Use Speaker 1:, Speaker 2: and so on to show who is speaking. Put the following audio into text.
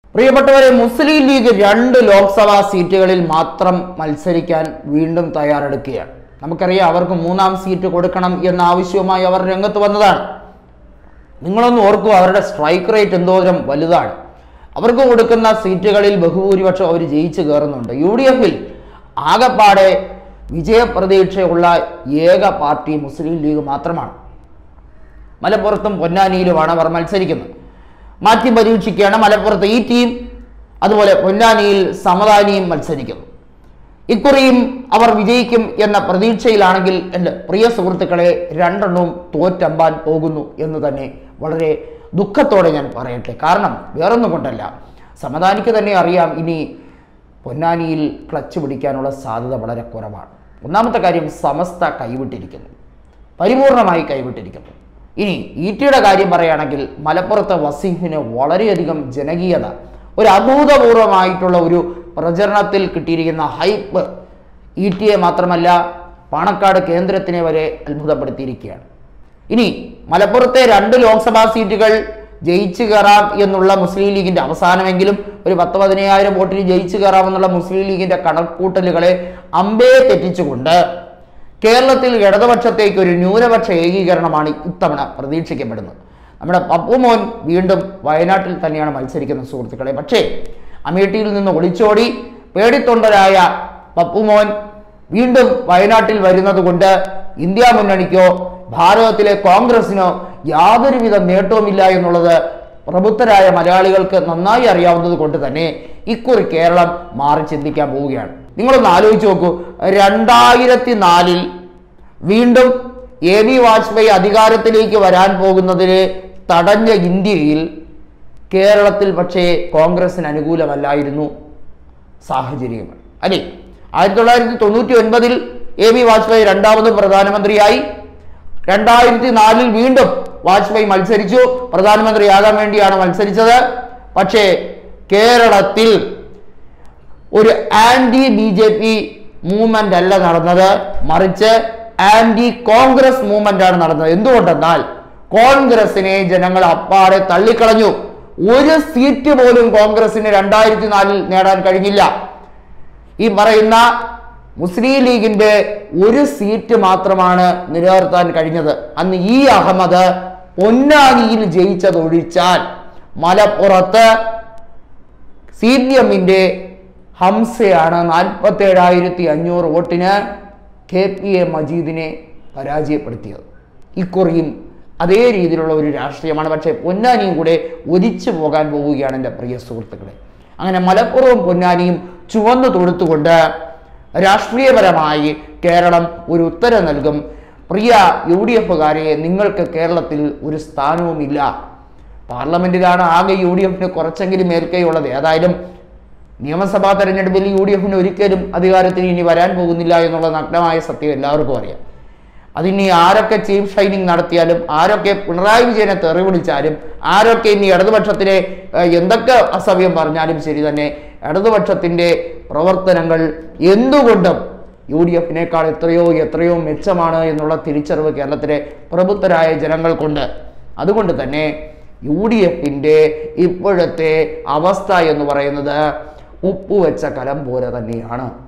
Speaker 1: പ്രിയപ്പെട്ടവരെ മുസ്ലിം ലീഗ് രണ്ട് ലോക്സഭാ സീറ്റുകളിൽ മാത്രം മത്സരിക്കാൻ വീണ്ടും തയ്യാറെടുക്കുകയാണ് നമുക്കറിയാം അവർക്ക് മൂന്നാം സീറ്റ് കൊടുക്കണം എന്ന ആവശ്യവുമായി അവർ രംഗത്ത് വന്നതാണ് നിങ്ങളൊന്ന് ഓർക്കുക അവരുടെ സ്ട്രൈക്ക് റേറ്റ് എന്തോരം വലുതാണ് അവർക്ക് കൊടുക്കുന്ന സീറ്റുകളിൽ ബഹുഭൂരിപക്ഷം അവർ ജയിച്ചു കയറുന്നുണ്ട് യു ഡി എഫിൽ ആകെപ്പാടെ വിജയപ്രതീക്ഷയുള്ള ഏക പാർട്ടി മുസ്ലിം ലീഗ് മാത്രമാണ് മലപ്പുറത്തും പൊന്നാനിയിലുമാണ് അവർ മത്സരിക്കുന്നത് മാറ്റി പരീക്ഷിക്കുകയാണ് മലപ്പുറത്ത് ഈ ടീം അതുപോലെ പൊന്നാനിയിൽ സമദാനിയും മത്സരിക്കുന്നു ഇക്കുറിയും അവർ വിജയിക്കും എന്ന പ്രതീക്ഷയിലാണെങ്കിൽ എൻ്റെ പ്രിയ സുഹൃത്തുക്കളെ രണ്ടെണ്ണവും തോറ്റമ്പാൻ പോകുന്നു എന്ന് തന്നെ വളരെ ദുഃഖത്തോടെ ഞാൻ പറയട്ടെ കാരണം വേറൊന്നും കൊണ്ടല്ല സമദാനിക്ക് തന്നെ അറിയാം ഇനി പൊന്നാനിയിൽ ക്ലച്ച് പിടിക്കാനുള്ള സാധ്യത വളരെ കുറവാണ് ഒന്നാമത്തെ കാര്യം സമസ്ത കൈവിട്ടിരിക്കുന്നു പരിപൂർണമായി കൈവിട്ടിരിക്കുന്നു ഇനി ഈറ്റിയുടെ കാര്യം പറയുകയാണെങ്കിൽ മലപ്പുറത്തെ വസീഫിന് വളരെയധികം ജനകീയത ഒരു അഭൂതപൂർവമായിട്ടുള്ള ഒരു പ്രചരണത്തിൽ കിട്ടിയിരിക്കുന്ന ഹൈപ്പ് ഈറ്റിയെ മാത്രമല്ല പാണക്കാട് കേന്ദ്രത്തിനെ വരെ അത്ഭുതപ്പെടുത്തിയിരിക്കുകയാണ് ഇനി മലപ്പുറത്തെ രണ്ട് ലോക്സഭാ സീറ്റുകൾ ജയിച്ചു കയറാം എന്നുള്ള മുസ്ലിം ലീഗിന്റെ അവസാനമെങ്കിലും ഒരു പത്ത് പതിനയ്യായിരം വോട്ടിന് ജയിച്ചു കയറാമെന്നുള്ള മുസ്ലിം ലീഗിന്റെ കണക്കൂട്ടലുകളെ അമ്പേ തെറ്റിച്ചുകൊണ്ട് കേരളത്തിൽ ഇടതുപക്ഷത്തേക്ക് ഒരു ന്യൂനപക്ഷ ഏകീകരണമാണ് ഇത്തവണ പ്രതീക്ഷിക്കപ്പെടുന്നത് നമ്മുടെ പപ്പുമോൻ വീണ്ടും വയനാട്ടിൽ തന്നെയാണ് മത്സരിക്കുന്ന സുഹൃത്തുക്കളെ പക്ഷേ അമേഠിയിൽ നിന്ന് ഒളിച്ചോടി പേടിത്തൊണ്ടരായ പപ്പുമോൻ വീണ്ടും വയനാട്ടിൽ വരുന്നത് കൊണ്ട് ഇന്ത്യ മുന്നണിക്കോ ഭാരതത്തിലെ കോൺഗ്രസിനോ യാതൊരുവിധ നേട്ടവുമില്ല എന്നുള്ളത് പ്രബുദ്ധരായ മലയാളികൾക്ക് നന്നായി അറിയാവുന്നത് കൊണ്ട് തന്നെ ഇക്കുറി കേരളം മാറി ചിന്തിക്കാൻ പോവുകയാണ് നിങ്ങളൊന്ന് ആലോചിച്ച് നോക്കൂ രണ്ടായിരത്തി നാലിൽ വീണ്ടും എ ബി വാജ്പേയി അധികാരത്തിലേക്ക് വരാൻ പോകുന്നതിന് തടഞ്ഞ ഇന്ത്യയിൽ കേരളത്തിൽ പക്ഷേ കോൺഗ്രസിന് അനുകൂലമല്ലായിരുന്നു സാഹചര്യങ്ങൾ അല്ലേ ആയിരത്തി തൊള്ളായിരത്തി തൊണ്ണൂറ്റി ഒൻപതിൽ എ ബി വാജ്പേയി രണ്ടാമതും പ്രധാനമന്ത്രിയായി രണ്ടായിരത്തി നാലിൽ വീണ്ടും വാജ്പേയി മത്സരിച്ചു പ്രധാനമന്ത്രിയാകാൻ വേണ്ടിയാണ് മത്സരിച്ചത് പക്ഷേ കേരളത്തിൽ ഒരു anti B J P movement അല്ല നടന്നത് മറിച്ച് ആന്റി കോൺഗ്രസ് മൂവ്മെന്റ് ആണ് നടന്നത് എന്തുകൊണ്ടെന്നാൽ കോൺഗ്രസിനെ ജനങ്ങൾ അപ്പാടെ തള്ളിക്കളഞ്ഞു ഒരു സീറ്റ് പോലും കോൺഗ്രസിന് രണ്ടായിരത്തി നാലിൽ നേടാൻ കഴിഞ്ഞില്ല ഈ പറയുന്ന മുസ്ലിം ലീഗിന്റെ ഒരു സീറ്റ് മാത്രമാണ് നിലനിർത്താൻ കഴിഞ്ഞത് അന്ന് ഈ അഹമ്മദ് പൊന്നാനിയിൽ ജയിച്ചതൊഴിച്ചാൽ മലപ്പുറത്ത് സി പി എമ്മിന്റെ ഹംസയാണ് നാൽപ്പത്തി ഏഴായിരത്തി അഞ്ഞൂറ് വോട്ടിന് കെ പി എ മജീദിനെ പരാജയപ്പെടുത്തിയത് ഇക്കുറിയും അതേ രീതിയിലുള്ള ഒരു രാഷ്ട്രീയമാണ് പക്ഷേ പൊന്നാനിയും കൂടെ ഒലിച്ചു പോകാൻ പോവുകയാണ് എൻ്റെ പ്രിയ സുഹൃത്തുക്കളെ അങ്ങനെ മലപ്പുറവും പൊന്നാനിയും ചുവന്നു തൊടുത്തുകൊണ്ട് രാഷ്ട്രീയപരമായി കേരളം ഒരു ഉത്തരം നൽകും പ്രിയ യു ഡി എഫുകാരെ നിങ്ങൾക്ക് കേരളത്തിൽ ഒരു സ്ഥാനവുമില്ല പാർലമെന്റിലാണ് ആകെ യു ഡി എഫിന് കുറച്ചെങ്കിലും മേൽക്കൈയുള്ളത് ഏതായാലും നിയമസഭാ തെരഞ്ഞെടുപ്പിൽ യു ഡി എഫിന് ഒരിക്കലും അധികാരത്തിന് ഇനി വരാൻ പോകുന്നില്ല എന്നുള്ള നഗ്നമായ സത്യം എല്ലാവർക്കും അറിയാം അതിനി ആരൊക്കെ ചീഫ് ഷൈനിങ് നടത്തിയാലും ആരൊക്കെ പിണറായി വിജയനെ തെറി വിളിച്ചാലും ആരൊക്കെ ഇനി ഇടതുപക്ഷത്തിനെ ഏഹ്, എന്തൊക്കെ അസഭ്യം പറഞ്ഞാലും ശരി തന്നെ ഇടതുപക്ഷത്തിന്റെ പ്രവർത്തനങ്ങൾ എന്തുകൊണ്ടും യു ഡി എഫിനേക്കാൾ എത്രയോ എത്രയോ മെച്ചമാണ് എന്നുള്ള തിരിച്ചറിവ് കേരളത്തിലെ പ്രബുദ്ധരായ ജനങ്ങൾക്കുണ്ട് അതുകൊണ്ട് തന്നെ യു ഡി എഫിൻ്റെ ഇപ്പോഴത്തെ അവസ്ഥ എന്ന് പറയുന്നത് ഉപ്പുവെച്ച കലം പോലെ തന്നെയാണ്